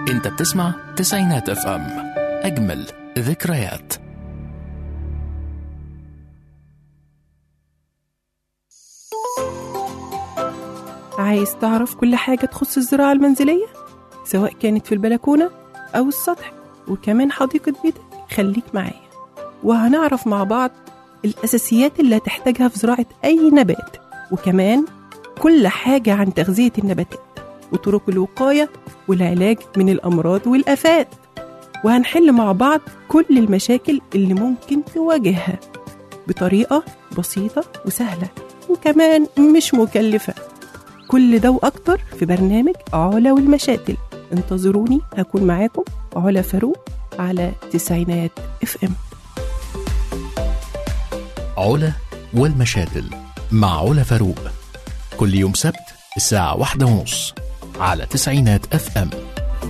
انت بتسمع تسعينات اف ام اجمل ذكريات عايز تعرف كل حاجة تخص الزراعة المنزلية سواء كانت في البلكونة أو السطح وكمان حديقة بيتك خليك معايا وهنعرف مع بعض الأساسيات اللي هتحتاجها في زراعة أي نبات وكمان كل حاجة عن تغذية النباتات وطرق الوقاية والعلاج من الأمراض والآفات وهنحل مع بعض كل المشاكل اللي ممكن تواجهها بطريقة بسيطة وسهلة وكمان مش مكلفة كل ده وأكتر في برنامج علا والمشاتل انتظروني هكون معاكم علا فاروق على تسعينات اف ام علا والمشاتل مع علا فاروق كل يوم سبت الساعة واحدة ونص على تسعينات اف ام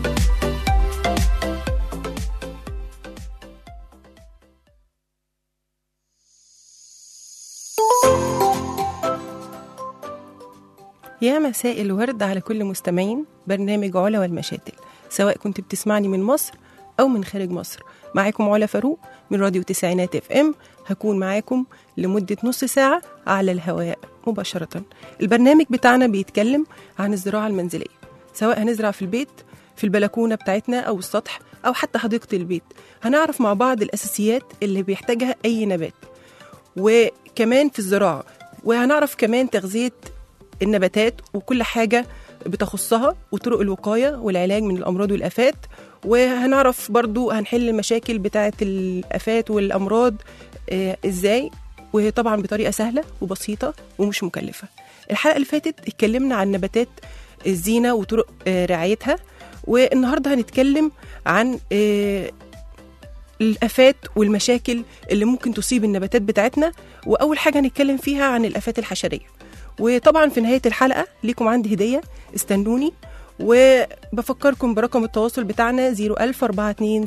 يا مساء الورد على كل مستمعين برنامج علا والمشاتل سواء كنت بتسمعني من مصر أو من خارج مصر معاكم علا فاروق من راديو تسعينات اف ام هكون معاكم لمدة نص ساعة على الهواء مباشرة البرنامج بتاعنا بيتكلم عن الزراعة المنزلية سواء هنزرع في البيت في البلكونة بتاعتنا أو السطح أو حتى حديقة البيت هنعرف مع بعض الأساسيات اللي بيحتاجها أي نبات وكمان في الزراعة وهنعرف كمان تغذية النباتات وكل حاجة بتخصها وطرق الوقاية والعلاج من الأمراض والآفات وهنعرف برضو هنحل المشاكل بتاعة الآفات والأمراض آه، إزاي وطبعا بطريقة سهلة وبسيطة ومش مكلفة الحلقة اللي فاتت اتكلمنا عن نباتات الزينة وطرق آه، رعايتها والنهاردة هنتكلم عن آه، الآفات والمشاكل اللي ممكن تصيب النباتات بتاعتنا وأول حاجة هنتكلم فيها عن الآفات الحشرية وطبعا في نهاية الحلقة ليكم عندي هدية استنوني وبفكركم برقم التواصل بتاعنا 00427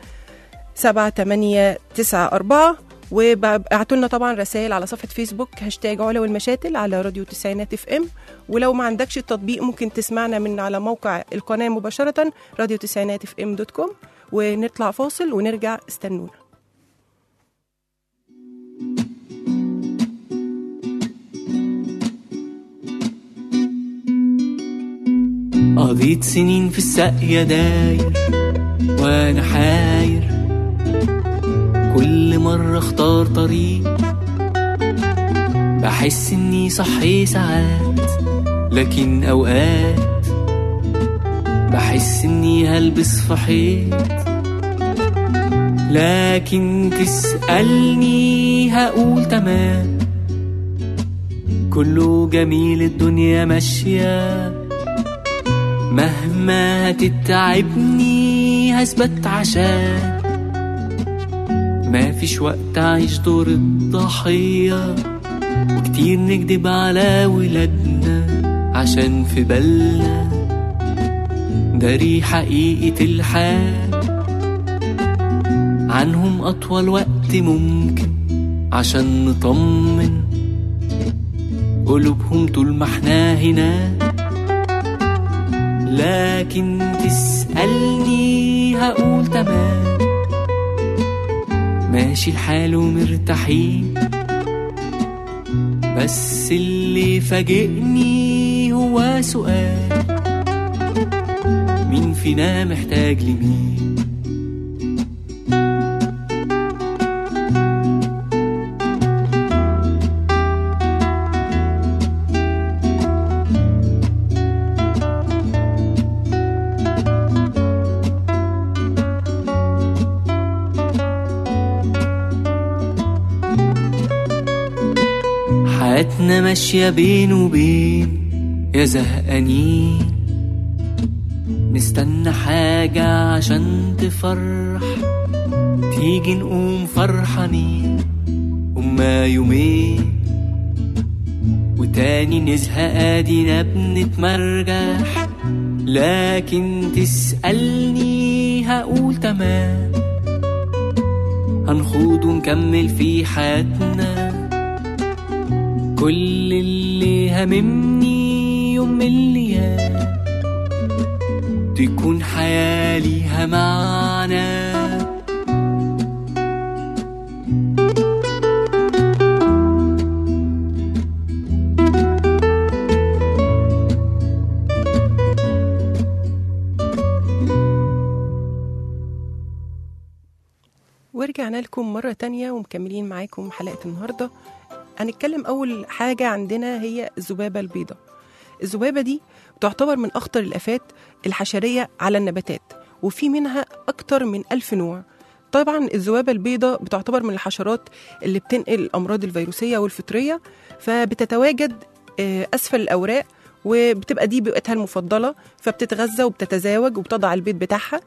7894 وابعتوا لنا طبعا رسائل على صفحة فيسبوك هاشتاج علا والمشاتل على راديو تسعينات اف ام ولو ما عندكش التطبيق ممكن تسمعنا من على موقع القناة مباشرة راديو تسعينات اف ام دوت كوم ونطلع فاصل ونرجع استنونا قضيت سنين في الساقية داير وانا حاير كل مرة اختار طريق بحس اني صحي ساعات لكن اوقات بحس اني هلبس في حيط لكن تسألني هقول تمام كله جميل الدنيا ماشيه مهما هتتعبني هثبت عشان ما فيش وقت أعيش دور الضحية وكتير نكدب على ولادنا عشان في بالنا داري حقيقة الحال عنهم أطول وقت ممكن عشان نطمن قلوبهم طول ما احنا هنا لكن تسألني هقول تمام ماشي الحال ومرتاحين بس اللي فاجئني هو سؤال مين فينا محتاج لمين حياتنا ماشية بين وبين يا زهقانين نستنى حاجة عشان تفرح تيجي نقوم فرحانين هما يومين وتاني نزهق ادينا بنتمرجح لكن تسألني هقول تمام هنخوض ونكمل في حياتنا كل اللي هممني يوم من الايام تكون حياة ليها معنى ورجعنا لكم مرة تانية ومكملين معاكم حلقة النهاردة هنتكلم أول حاجة عندنا هي الذبابة البيضاء الذبابة دي تعتبر من أخطر الآفات الحشرية على النباتات وفي منها أكتر من ألف نوع طبعا الذبابة البيضاء بتعتبر من الحشرات اللي بتنقل الأمراض الفيروسية والفطرية فبتتواجد آه، أسفل الأوراق وبتبقى دي بيئتها المفضلة فبتتغذى وبتتزاوج وبتضع البيض بتاعها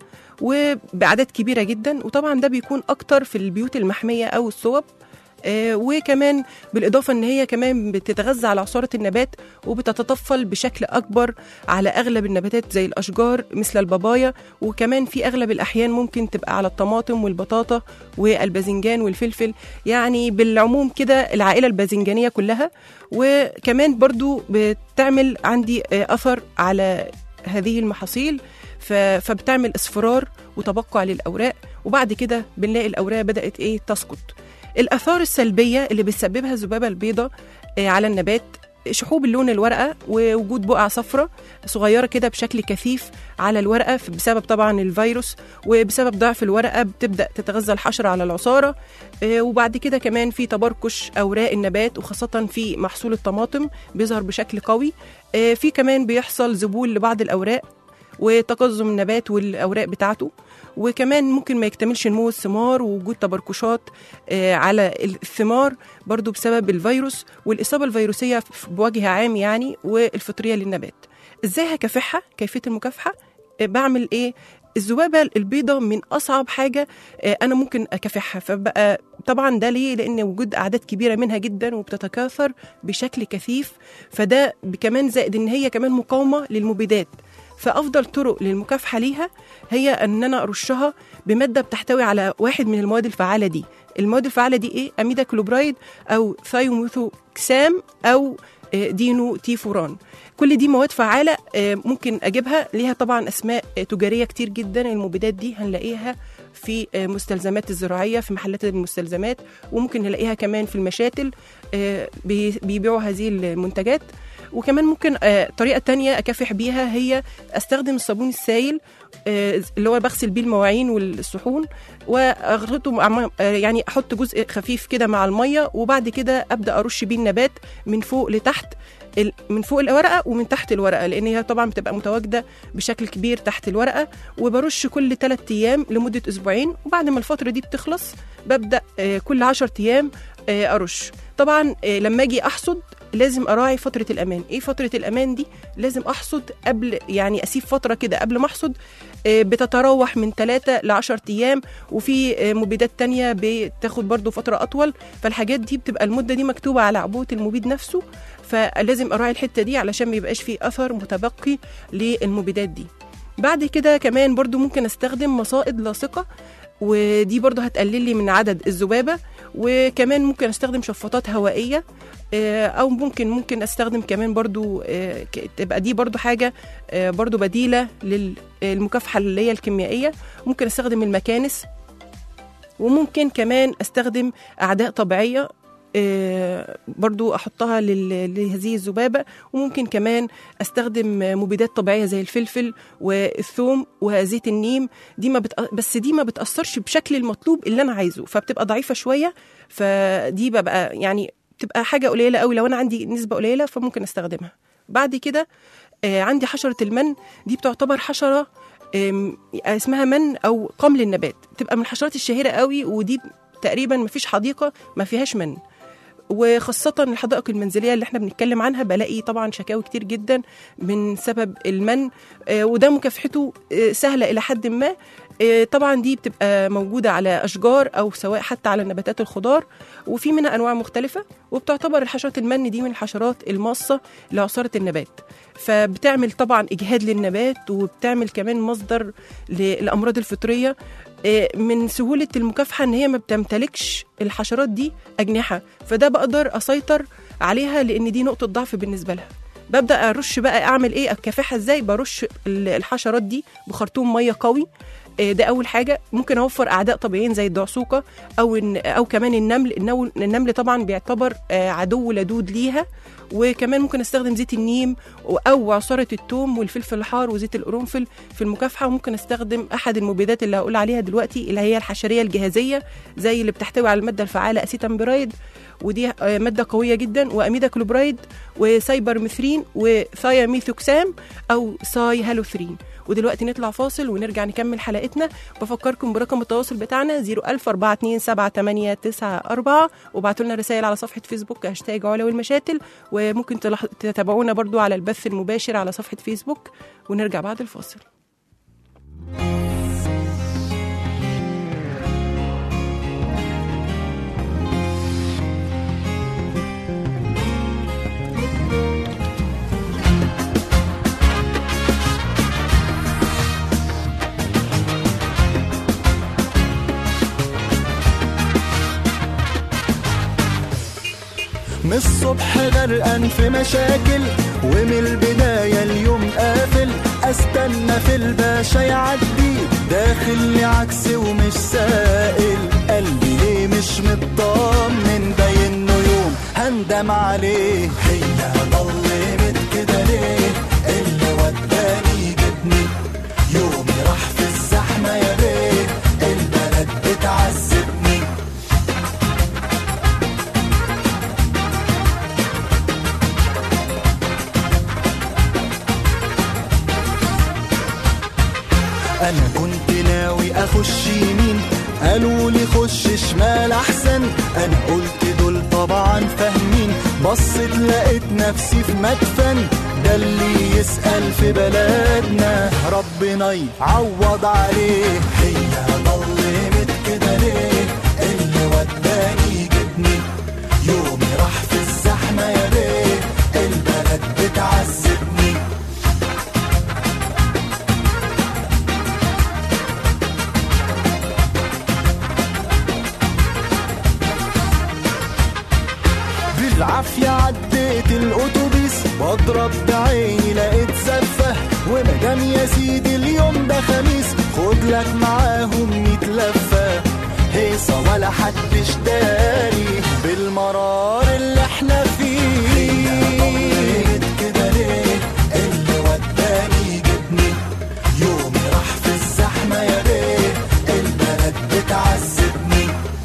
وبأعداد كبيرة جدا وطبعا ده بيكون أكتر في البيوت المحمية أو الصوب آه، وكمان بالإضافة إن هي كمان بتتغذى على عصارة النبات وبتتطفل بشكل أكبر على أغلب النباتات زي الأشجار مثل البابايا وكمان في أغلب الأحيان ممكن تبقى على الطماطم والبطاطا والباذنجان والفلفل يعني بالعموم كده العائلة الباذنجانية كلها وكمان برضو بتعمل عندي آه، أثر على هذه المحاصيل ف- فبتعمل اصفرار وتبقع للأوراق وبعد كده بنلاقي الأوراق بدأت إيه تسقط الآثار السلبية اللي بتسببها الذبابة البيضاء آه، على النبات شحوب اللون الورقة ووجود بقع صفراء صغيرة كده بشكل كثيف على الورقة ف- بسبب طبعا الفيروس وبسبب ضعف الورقة بتبدأ تتغذى الحشرة على العصارة آه، وبعد كده كمان في تبركش أوراق النبات وخاصة في محصول الطماطم بيظهر بشكل قوي آه، في كمان بيحصل ذبول لبعض الأوراق وتقزم النبات والأوراق بتاعته وكمان ممكن ما يكتملش نمو الثمار ووجود تبركشات آه، على الثمار برضو بسبب الفيروس والإصابة الفيروسية ف- بوجه عام يعني والفطرية للنبات إزاي هكافحها كيفية المكافحة آه، بعمل إيه الذبابة البيضاء من أصعب حاجة آه، أنا ممكن أكافحها فبقى طبعا ده ليه لأن وجود أعداد كبيرة منها جدا وبتتكاثر بشكل كثيف فده كمان زائد إن هي كمان مقاومة للمبيدات فافضل طرق للمكافحه ليها هي ان انا ارشها بماده بتحتوي على واحد من المواد الفعاله دي المواد الفعاله دي ايه اميدا كلوبرايد او ثايوميثوكسام او آه، دينو تيفوران كل دي مواد فعاله آه، ممكن اجيبها ليها طبعا اسماء آه، تجاريه كتير جدا المبيدات دي هنلاقيها في آه، مستلزمات الزراعيه في محلات المستلزمات وممكن نلاقيها كمان في المشاتل آه، بي- بيبيعوا هذه المنتجات وكمان ممكن آه، طريقة تانية أكافح بيها هي أستخدم الصابون السائل آه، اللي هو بغسل بيه المواعين والصحون واغلطه مع آه، يعني احط جزء خفيف كده مع الميه وبعد كده ابدا ارش بيه النبات من فوق لتحت ال- من فوق الورقه ومن تحت الورقه لان هي طبعا بتبقى متواجده بشكل كبير تحت الورقه وبرش كل 3 ايام لمده اسبوعين وبعد ما الفتره دي بتخلص ببدا آه، كل 10 ايام آه، ارش طبعا آه، لما اجي احصد لازم اراعي فتره الامان ايه فتره الامان دي لازم احصد قبل يعني اسيب فتره كده قبل ما احصد آه، بتتراوح من 3 ل 10 ايام وفي آه، مبيدات تانية بتاخد برضو فتره اطول فالحاجات دي بتبقى المده دي مكتوبه على عبوه المبيد نفسه فلازم اراعي الحته دي علشان ما يبقاش في اثر متبقي للمبيدات دي بعد كده كمان برضو ممكن استخدم مصائد لاصقه ودي برضو هتقلل لي من عدد الذبابه وكمان ممكن استخدم شفاطات هوائيه آه، او ممكن ممكن استخدم كمان برضو آه، ك- تبقى دي برضو حاجه آه، برضو بديله للمكافحه اللي هي الكيميائيه ممكن استخدم المكانس وممكن كمان استخدم اعداء طبيعيه آه، برضو احطها لل- لهذه الذبابه وممكن كمان استخدم مبيدات طبيعيه زي الفلفل والثوم وزيت النيم دي ما بتأ... بس دي ما بتاثرش بشكل المطلوب اللي انا عايزه فبتبقى ضعيفه شويه فدي ببقى يعني بتبقى حاجه قليله قوي لو انا عندي نسبه قليله فممكن استخدمها بعد كده آه، عندي حشره المن دي بتعتبر حشره آم، اسمها من او قمل النبات بتبقى من الحشرات الشهيره قوي ودي تقريبا ما فيش حديقه ما فيهاش من وخاصة الحدائق المنزلية اللي احنا بنتكلم عنها بلاقي طبعا شكاوي كتير جدا من سبب المن آه، وده مكافحته آه، سهلة إلى حد ما آه، طبعا دي بتبقى موجودة على أشجار أو سواء حتى على نباتات الخضار وفي منها أنواع مختلفة وبتعتبر الحشرات المن دي من الحشرات الماصة لعصارة النبات فبتعمل طبعا إجهاد للنبات وبتعمل كمان مصدر للأمراض الفطرية آه، من سهولة المكافحة إن هي ما بتمتلكش الحشرات دي أجنحة فده بقدر أسيطر عليها لأن دي نقطة ضعف بالنسبة لها ببدا ارش بقى اعمل ايه اكافحها ازاي برش ال- الحشرات دي بخرطوم ميه قوي آه، ده اول حاجه ممكن اوفر اعداء طبيعيين زي الدعسوقه او إن- او كمان النمل النول- النمل طبعا بيعتبر آه، عدو لدود ليها وكمان ممكن استخدم زيت النيم و- او عصاره الثوم والفلفل الحار وزيت القرنفل في المكافحه وممكن استخدم احد المبيدات اللي هقول عليها دلوقتي اللي هي الحشريه الجهازيه زي اللي بتحتوي على الماده الفعاله اسيتامبرايد ودي آه، ماده قويه جدا واميدا كلوبرايد وسايبر ميثرين وثاياميثوكسام او ساي هالوثرين ودلوقتي نطلع فاصل ونرجع نكمل حلقتنا بفكركم برقم التواصل بتاعنا 014278994 وابعتوا لنا رسائل على صفحه فيسبوك هاشتاج علا والمشاتل وممكن تلاح- تتابعونا برضو على البث المباشر على صفحه فيسبوك ونرجع بعد الفاصل من الصبح غرقان في مشاكل ومن البداية اليوم قافل استنى في الباشا يعدي داخل لي عكس ومش سائل قلبي ليه مش مطمن باين له يوم هندم عليه هي ضلمت كده ليه اللي وداني جبني يومي راح في الزحمة يا بيه البلد بتعذبني انا كنت ناوي اخش يمين قالوا لي خش شمال احسن انا قلت دول طبعا فاهمين بصيت لقيت نفسي في مدفن ده اللي يسأل في بلدنا ربنا يعوض عليه هي ضلمت كده ليه اللي وداني جبني يومي راح في الزحمة يا بيه البلد بتعذبني بالعافية عديت الأتوبيس بضرب بعيني لقيت زفة ومدام يا سيدي اليوم ده خميس خد لك معاهم ميت لفة هيصة ولا حدش داري بالمرار اللي احنا فيه كده ليه اللي وداني جبني يومي راح في الزحمة يا بيه البلد بتعذبني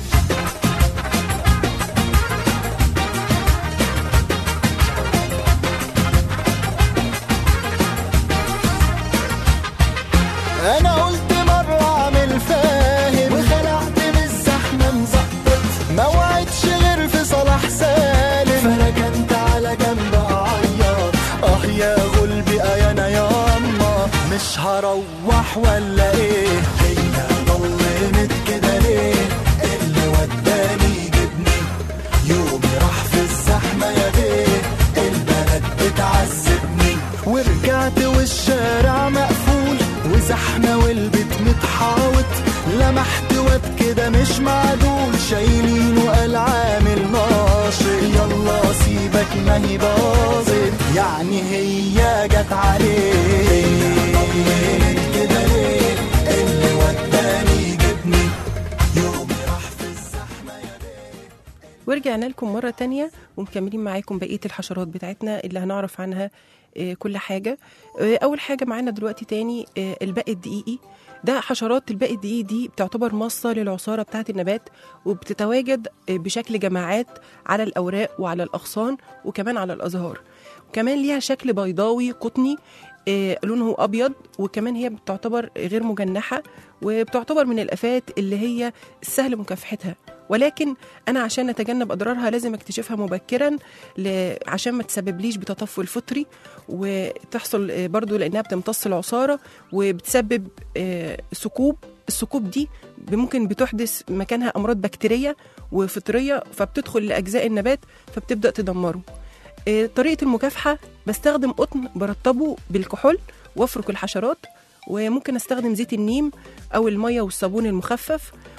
انا قلت مرة اعمل فاهم وخلعت من الزحمة مزقط ما وعدش غير في صلاح سالم فركنت على جنب اعيط اه يا غلبي اه انا ياما مش هروح ولا ايه هي ضلمت كده ليه اللي وداني جبني يومي راح في الزحمة يا بيه البلد بتعذبني ورجعت والشارع مقفول وزحمة والبيت متحاوط لمحت واد كده مش معدول شايلينه قال عامل ناشط يلا سيبك ما هي باظت يعني هي جت عليه كده ليه اللي وداني جبني يومي راح في الزحمة يا بيه ورجعنا لكم مرة تانية ومكملين معاكم بقية الحشرات بتاعتنا اللي هنعرف عنها آه، كل حاجة آه، أول حاجة معانا دلوقتي تاني آه، الباقي الدقيقي ده حشرات الباقي الدقيقي دي بتعتبر مصة للعصارة بتاعة النبات وبتتواجد آه، بشكل جماعات على الأوراق وعلى الأغصان وكمان على الأزهار وكمان ليها شكل بيضاوي قطني آه، لونه أبيض وكمان هي بتعتبر غير مجنحة وبتعتبر من الآفات اللي هي سهل مكافحتها ولكن انا عشان اتجنب اضرارها لازم اكتشفها مبكرا ل... عشان ما تسببليش بتطفل فطري وتحصل آه، برضو لانها بتمتص العصاره وبتسبب آه، ثقوب الثقوب دي ممكن بتحدث مكانها امراض بكتيريه وفطريه فبتدخل لاجزاء النبات فبتبدا تدمره آه، طريقه المكافحه بستخدم قطن برطبه بالكحول وافرك الحشرات وممكن استخدم زيت النيم او الميه والصابون المخفف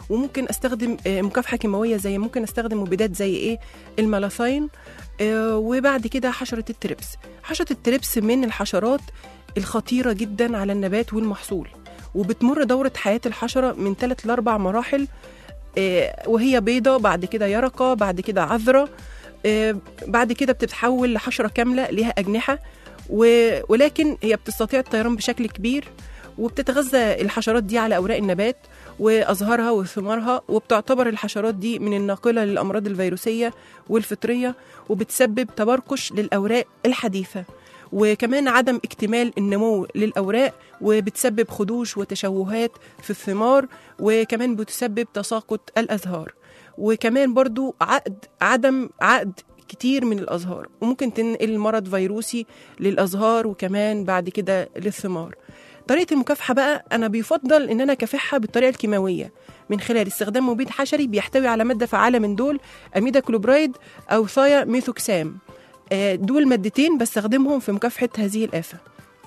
وممكن استخدم آه، مكافحه كيماويه زي ممكن استخدم مبيدات زي ايه المالاثاين آه، وبعد كده حشره التربس حشره التربس من الحشرات الخطيره جدا على النبات والمحصول وبتمر دوره حياه الحشره من ثلاث لاربع مراحل آه، وهي بيضه بعد كده يرقه بعد كده عذره آه، بعد كده بتتحول لحشره كامله ليها اجنحه و- ولكن هي بتستطيع الطيران بشكل كبير وبتتغذى الحشرات دي على اوراق النبات وازهارها وثمارها وبتعتبر الحشرات دي من الناقله للامراض الفيروسيه والفطريه وبتسبب تبرقش للاوراق الحديثه وكمان عدم اكتمال النمو للاوراق وبتسبب خدوش وتشوهات في الثمار وكمان بتسبب تساقط الازهار وكمان برضو عقد عدم عقد كتير من الازهار وممكن تنقل مرض فيروسي للازهار وكمان بعد كده للثمار طريقه المكافحه بقى انا بيفضل ان انا اكافحها بالطريقه الكيماويه من خلال استخدام مبيد حشري بيحتوي على ماده فعاله من دول اميدا كلوبرايد او ثايا ميثوكسام آه، دول مادتين بستخدمهم في مكافحه هذه الافه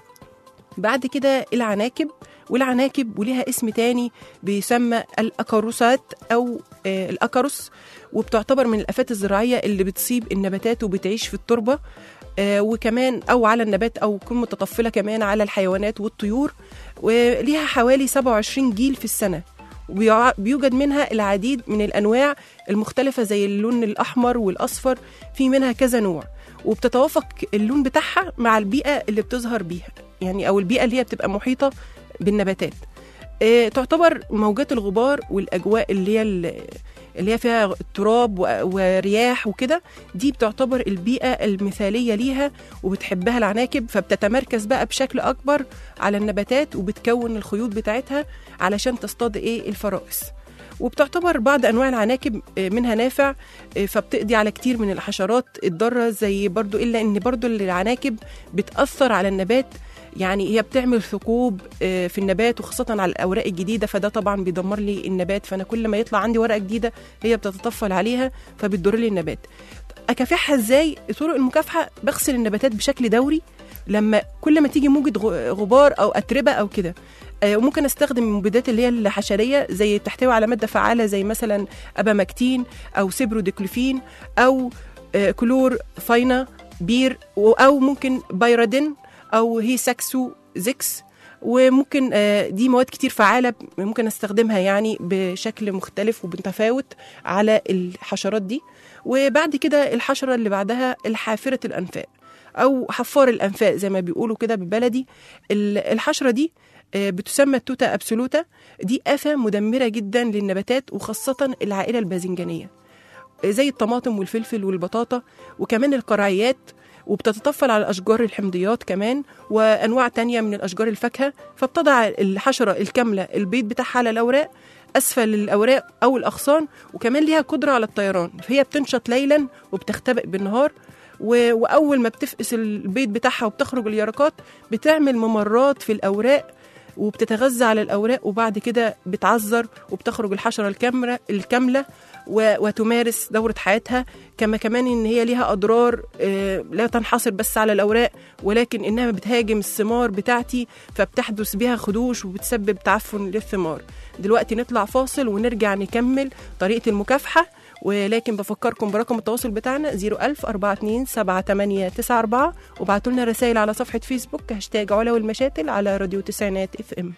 بعد كده العناكب والعناكب وليها اسم تاني بيسمى الأكاروسات أو آه، الأكاروس وبتعتبر من الآفات الزراعية اللي بتصيب النباتات وبتعيش في التربة آه، وكمان أو على النبات أو تكون متطفلة كمان على الحيوانات والطيور وليها حوالي 27 جيل في السنة وبيع- بيوجد منها العديد من الأنواع المختلفة زي اللون الأحمر والأصفر في منها كذا نوع وبتتوافق اللون بتاعها مع البيئة اللي بتظهر بيها يعني أو البيئة اللي هي بتبقى محيطة بالنباتات آه، تعتبر موجات الغبار والأجواء اللي هي ال- اللي هي فيها تراب و- ورياح وكده دي بتعتبر البيئة المثالية ليها وبتحبها العناكب فبتتمركز بقى بشكل أكبر على النباتات وبتكون الخيوط بتاعتها علشان تصطاد إيه الفرائس وبتعتبر بعض انواع العناكب آه، منها نافع آه، فبتقضي على كتير من الحشرات الضاره زي برضو الا ان برضو العناكب بتاثر على النبات يعني هي بتعمل ثقوب آه، في النبات وخاصة على الأوراق الجديدة فده طبعا بيدمر لي النبات فأنا كل ما يطلع عندي ورقة جديدة هي بتتطفل عليها فبتضر لي النبات أكافحها إزاي؟ طرق المكافحة بغسل النباتات بشكل دوري لما كل ما تيجي موجة غ- غبار أو أتربة أو كده آه، وممكن استخدم المبيدات اللي هي الحشريه زي تحتوي على ماده فعاله زي مثلا ابامكتين او سيبروديكلوفين او آه، كلور فاينا بير و- او ممكن بايرادين او هي ساكسو زيكس وممكن آه، دي مواد كتير فعالة ممكن استخدمها يعني بشكل مختلف ومتفاوت على الحشرات دي وبعد كده الحشرة اللي بعدها الحافرة الأنفاق أو حفار الأنفاق زي ما بيقولوا كده بالبلدي ال- الحشرة دي آه، بتسمى التوتا أبسولوتا دي آفة مدمرة جدا للنباتات وخاصة العائلة الباذنجانية زي الطماطم والفلفل والبطاطا وكمان القرعيات وبتتطفل على أشجار الحمضيات كمان وأنواع تانية من الأشجار الفاكهة فبتضع الحشرة الكاملة البيض بتاعها على الأوراق أسفل الأوراق أو الأغصان وكمان ليها قدرة على الطيران فهي بتنشط ليلا وبتختبئ بالنهار و- وأول ما بتفقس البيض بتاعها وبتخرج اليرقات بتعمل ممرات في الأوراق وبتتغذى على الأوراق وبعد كده بتعذر وبتخرج الحشرة الكاملة الكاملة و- وتمارس دورة حياتها كما كمان إن هي ليها أضرار آه، لا تنحصر بس على الأوراق ولكن إنها بتهاجم الثمار بتاعتي فبتحدث بها خدوش وبتسبب تعفن للثمار دلوقتي نطلع فاصل ونرجع نكمل طريقة المكافحة ولكن بفكركم برقم التواصل بتاعنا 01000 42 7894 وابعتوا لنا رسائل على صفحة فيسبوك هاشتاج علا والمشاتل على راديو تسعينات اف ام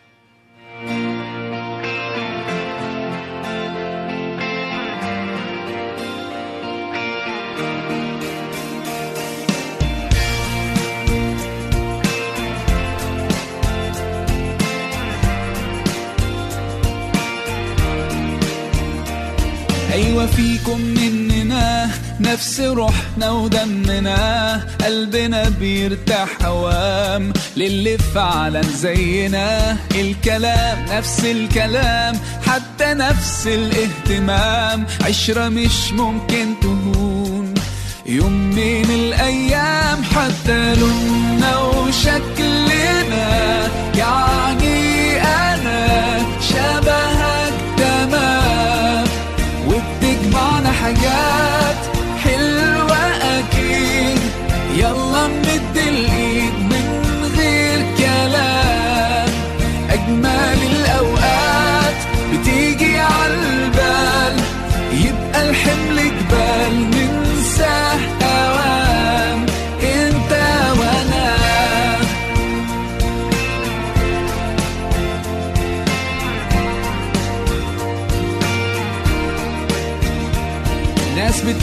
أيوة فيكم مننا نفس روحنا ودمنا قلبنا بيرتاح أوام للي فعلا زينا الكلام نفس الكلام حتى نفس الاهتمام عشرة مش ممكن تهون يوم من الأيام حتى لوننا وشكلنا يعني أنا شبهك تمام وبتجمعنا حاجات حلوة أكيد يلا نمد الإيد من غير كلام أجمل الأوقات بتيجي على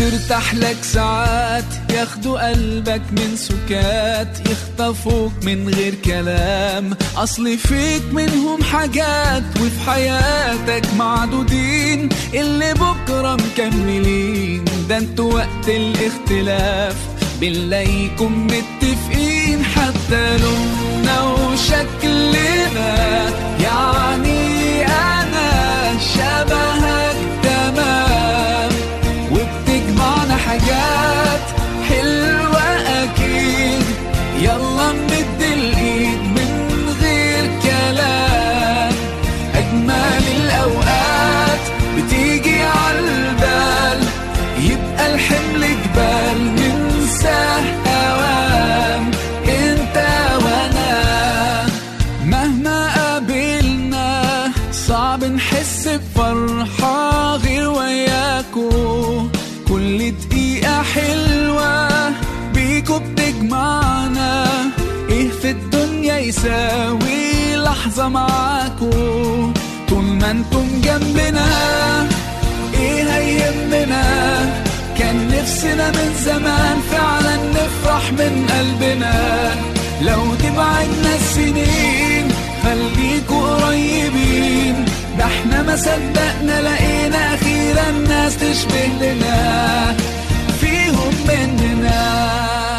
ترتاح لك ساعات ياخدوا قلبك من سكات يخطفوك من غير كلام اصل فيك منهم حاجات وفي حياتك معدودين اللي بكرة مكملين ده انتوا وقت الاختلاف بنلاقيكم متفقين حتى لوننا وشكلنا يعني انا شبهك تمام وبتجمعنا حاجات حلوة أكيد يلا نمد الإيد من غير كلام أجمل الأوقات بتيجي عالبال يبقى الحمل جبال ننساه أوام انت وانا مهما قابلنا صعب نحس بفرحة غير وياكو كل دقيقة حلوة بيكو بتجمعنا ايه في الدنيا يساوي لحظة معاكو طول ما انتم جنبنا ايه هيهمنا كان نفسنا من زمان فعلا نفرح من قلبنا لو تبعدنا السنين خليكوا قريبين ده احنا ما صدقنا لقينا اخيرا ناس تشبه لنا فيهم مننا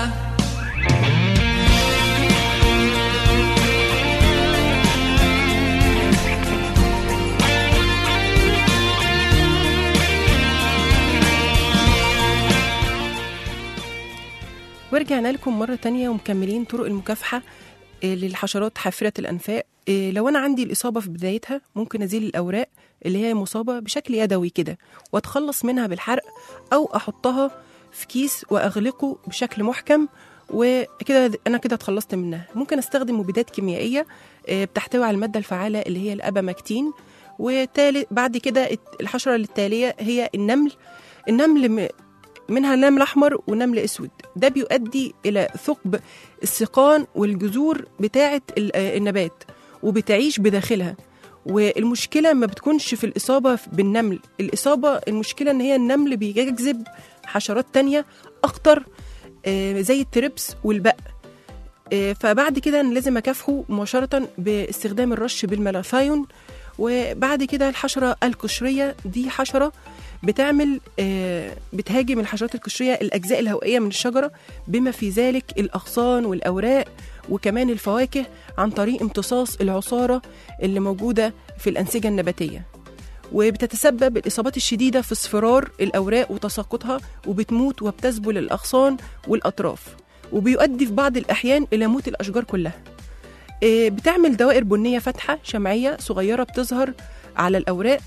ورجعنا لكم مرة تانية ومكملين طرق المكافحة آه، للحشرات حافرة الأنفاق آه، لو أنا عندي الإصابة في بدايتها ممكن أزيل الأوراق اللي هي مصابة بشكل يدوي كده وأتخلص منها بالحرق أو أحطها في كيس وأغلقه بشكل محكم وكده أنا كده اتخلصت منها ممكن أستخدم مبيدات كيميائية آه، بتحتوي على المادة الفعالة اللي هي الأبامكتين وتالت بعد كده الحشرة التالية هي النمل النمل م- منها نمل احمر ونمل اسود ده بيؤدي الى ثقب السيقان والجذور بتاعه ال- آه، النبات وبتعيش بداخلها والمشكله ما بتكونش في الاصابه بالنمل الاصابه المشكله ان هي النمل بيجذب حشرات تانية اخطر آه، زي التربس والبق آه، فبعد كده أنا لازم اكافحه مباشره باستخدام الرش بالملاثايون وبعد كده الحشره القشريه دي حشره بتعمل آه، بتهاجم الحشرات القشريه الاجزاء الهوائيه من الشجره بما في ذلك الاغصان والاوراق وكمان الفواكه عن طريق امتصاص العصاره اللي موجوده في الانسجه النباتيه وبتتسبب الإصابات الشديدة في اصفرار الأوراق وتساقطها وبتموت وبتذبل الأغصان والأطراف وبيؤدي في بعض الأحيان إلى موت الأشجار كلها إيه، بتعمل دوائر بنية فاتحة شمعية صغيرة بتظهر على الأوراق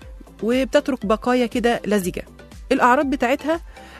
وبتترك بقايا كده لزجة الأعراض بتاعتها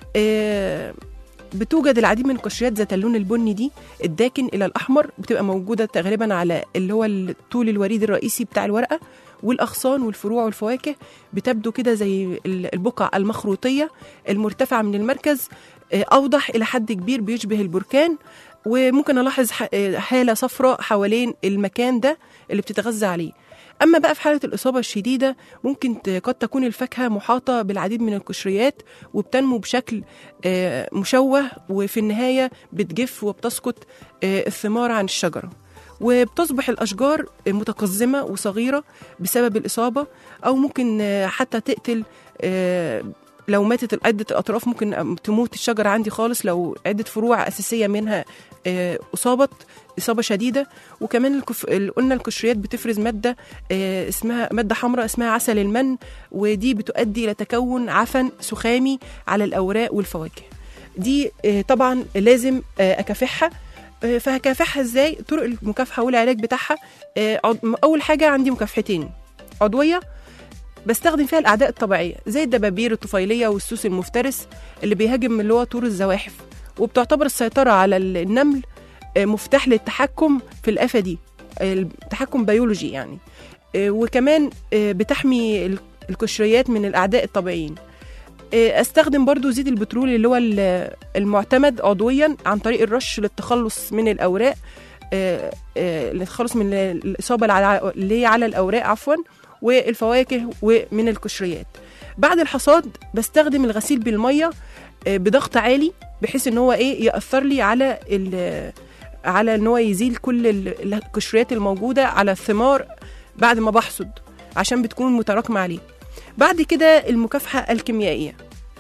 آه، بتوجد العديد من القشريات ذات اللون البني دي الداكن إلى الأحمر بتبقى موجودة غالبا على اللي هو الطول الوريد الرئيسي بتاع الورقة والأغصان والفروع والفواكه بتبدو كده زي ال- البقع المخروطية المرتفعة من المركز آه، أوضح إلى حد كبير بيشبه البركان وممكن ألاحظ ح- آه، حالة صفراء حوالين المكان ده اللي بتتغذى عليه أما بقى في حالة الإصابة الشديدة ممكن ت- قد تكون الفاكهة محاطة بالعديد من القشريات وبتنمو بشكل آه، مشوه وفي النهاية بتجف وبتسقط آه، الثمار عن الشجرة وبتصبح الأشجار متقزمة وصغيرة بسبب الإصابة أو ممكن آه، حتى تقتل آه، لو ماتت عدة الأطراف ممكن تموت الشجرة عندي خالص لو عدة فروع أساسية منها آه، أصابت إصابة شديدة وكمان الكف... ال- قلنا القشريات بتفرز مادة آه، اسمها مادة حمراء اسمها عسل المن ودي بتؤدي إلى تكون عفن سخامي على الأوراق والفواكه دي آه، طبعا لازم آه، أكافحها آه، فهكافحها ازاي طرق المكافحة والعلاج بتاعها آه، عض- أول حاجة عندي مكافحتين عضوية بستخدم فيها الأعداء الطبيعية زي الدبابير الطفيلية والسوس المفترس اللي بيهاجم اللي هو طور الزواحف وبتعتبر السيطرة على ال- النمل آه، مفتاح للتحكم في الآفة دي آه، التحكم بيولوجي يعني آه، وكمان آه، بتحمي ال- القشريات من الأعداء الطبيعيين آه، استخدم برضو زيت البترول اللي هو ال- المعتمد عضويا عن طريق الرش للتخلص من الأوراق آه، آه، للتخلص من الإصابة اللي على- اللي هي على الأوراق عفوا والفواكه ومن القشريات بعد الحصاد بستخدم الغسيل بالميه آه، بضغط عالي بحيث ان هو ايه ياثر لي على ال- على ان هو يزيل كل ال- القشريات الموجوده على الثمار بعد ما بحصد عشان بتكون متراكمه عليه بعد كده المكافحه الكيميائيه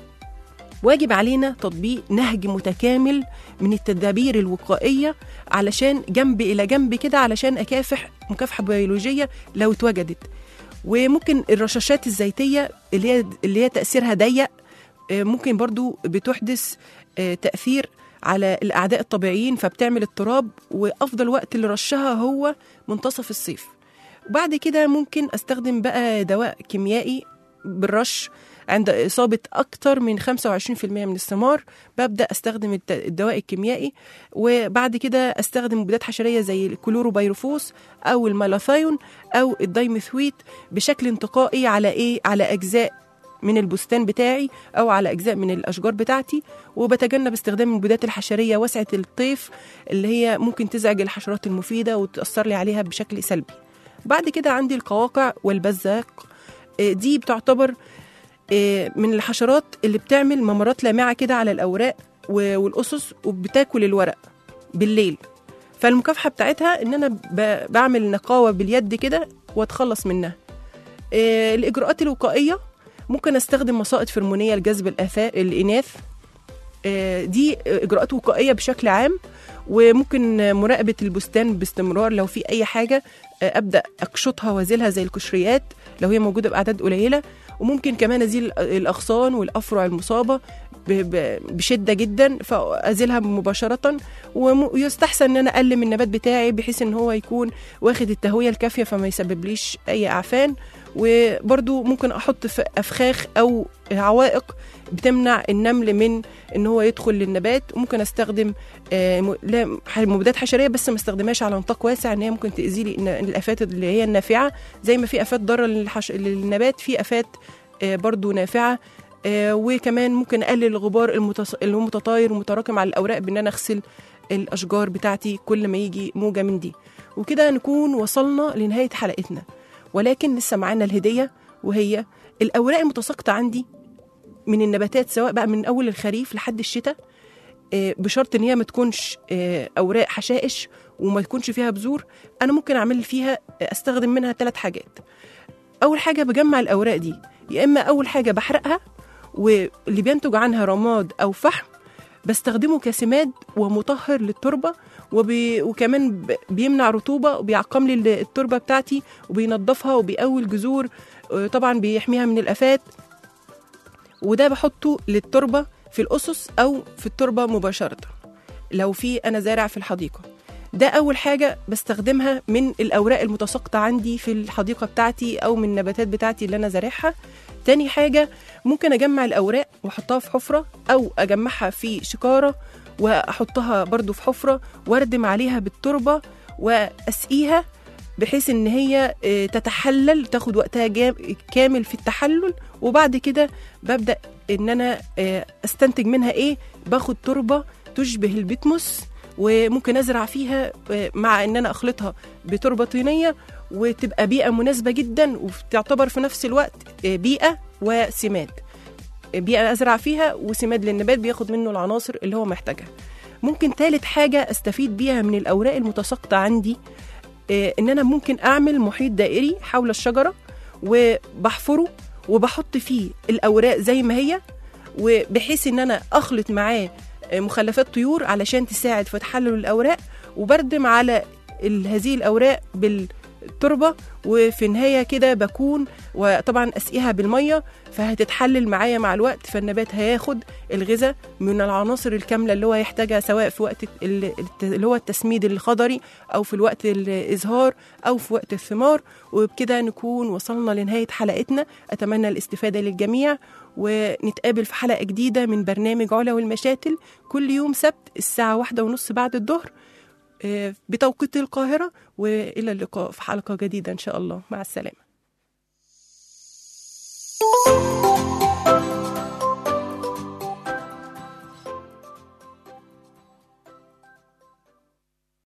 واجب علينا تطبيق نهج متكامل من التدابير الوقائيه علشان جنب الى جنب كده علشان اكافح مكافحه بيولوجيه لو اتوجدت وممكن الرشاشات الزيتيه اللي هي اللي هي تاثيرها ضيق آه، ممكن برضو بتحدث آه، تاثير على الاعداء الطبيعيين فبتعمل اضطراب وافضل وقت لرشها هو منتصف الصيف وبعد كده ممكن استخدم بقى دواء كيميائي بالرش عند إصابة أكتر من 25% من الثمار ببدأ أستخدم الت- الدواء الكيميائي وبعد كده أستخدم مبيدات حشرية زي الكلوروبيروفوس أو المالاثايون أو الدايميثويت بشكل انتقائي على إيه؟ على أجزاء من البستان بتاعي أو على أجزاء من الأشجار بتاعتي وبتجنب استخدام المبيدات الحشرية واسعة الطيف اللي هي ممكن تزعج الحشرات المفيدة وتأثر لي عليها بشكل سلبي بعد كده عندي القواقع والبزاق آه، دي بتعتبر آه، من الحشرات اللي بتعمل ممرات لامعة كده على الأوراق و- والأسس وبتاكل الورق بالليل فالمكافحة بتاعتها إن أنا ب- بعمل نقاوة باليد كده وأتخلص منها آه، الإجراءات الوقائية ممكن أستخدم مصائد فرمونية لجذب الآثا- الإناث آه، دي إجراءات وقائية بشكل عام وممكن مراقبة البستان باستمرار لو في أي حاجة آه، أبدأ أقشطها وأزيلها زي القشريات لو هي موجودة بأعداد قليلة وممكن كمان أزيل الأغصان والأفرع المصابة ب- ب- بشدة جدا فأزيلها مباشرة وم- ويستحسن إن أنا أقلم النبات بتاعي بحيث إن هو يكون واخد التهوية الكافية فما يسببليش أي أعفان وبرضو ممكن أحط في أفخاخ أو عوائق بتمنع النمل من ان هو يدخل للنبات ممكن استخدم آه، م- لا- ح- مبيدات حشريه بس ما استخدمهاش على نطاق واسع ان هي ممكن تاذي لي الن- الافات اللي هي النافعه زي ما في افات ضاره للحش... للنبات في افات آه، برضو نافعه آه، وكمان ممكن اقلل الغبار المتص... اللي هو متطاير ومتراكم على الاوراق بان انا اغسل الاشجار بتاعتي كل ما يجي موجه من دي وكده نكون وصلنا لنهايه حلقتنا ولكن لسه معانا الهديه وهي الاوراق المتساقطه عندي من النباتات سواء بقى من اول الخريف لحد الشتاء آه، بشرط ان هي ما تكونش آه، اوراق حشائش وما يكونش فيها بذور انا ممكن اعمل فيها آه، استخدم منها ثلاث حاجات اول حاجه بجمع الاوراق دي يا اما اول حاجه بحرقها واللي بينتج عنها رماد او فحم بستخدمه كسماد ومطهر للتربه وبي وكمان ب- بيمنع رطوبه وبيعقم لي ال- التربه بتاعتي وبينظفها وبيقوي الجذور آه، طبعا بيحميها من الافات وده بحطه للتربه في الاسس او في التربه مباشره لو في انا زارع في الحديقه ده اول حاجه بستخدمها من الاوراق المتساقطه عندي في الحديقه بتاعتي او من النباتات بتاعتي اللي انا زارعها تاني حاجه ممكن اجمع الاوراق واحطها في حفره او اجمعها في شكاره واحطها برضو في حفره واردم عليها بالتربه واسقيها بحيث ان هي آه، تتحلل تاخد وقتها جام- كامل في التحلل وبعد كده ببدا ان انا آه، استنتج منها ايه باخد تربه تشبه البتموس وممكن ازرع فيها آه، مع ان انا اخلطها بتربه طينيه وتبقى بيئه مناسبه جدا وتعتبر في نفس الوقت آه، بيئه وسماد بيئه ازرع فيها وسماد للنبات بياخد منه العناصر اللي هو محتاجها ممكن ثالث حاجه استفيد بيها من الاوراق المتساقطه عندي آه، ان انا ممكن اعمل محيط دائري حول الشجره وبحفره وبحط فيه الاوراق زي ما هي وبحيث ان انا اخلط معاه آه، مخلفات طيور علشان تساعد في تحلل الاوراق وبردم على ال- هذه الاوراق بالتربه وفي النهايه كده بكون وطبعا اسقيها بالميه فهتتحلل معايا مع الوقت فالنبات هياخد الغذاء من العناصر الكامله اللي هو يحتاجها سواء في وقت ال- الت- اللي هو التسميد الخضري او في الوقت الازهار او في وقت الثمار وبكده نكون وصلنا لنهايه حلقتنا اتمنى الاستفاده للجميع ونتقابل في حلقه جديده من برنامج علا والمشاتل كل يوم سبت الساعه واحدة ونص بعد الظهر آه، بتوقيت القاهره والى اللقاء في حلقه جديده ان شاء الله مع السلامه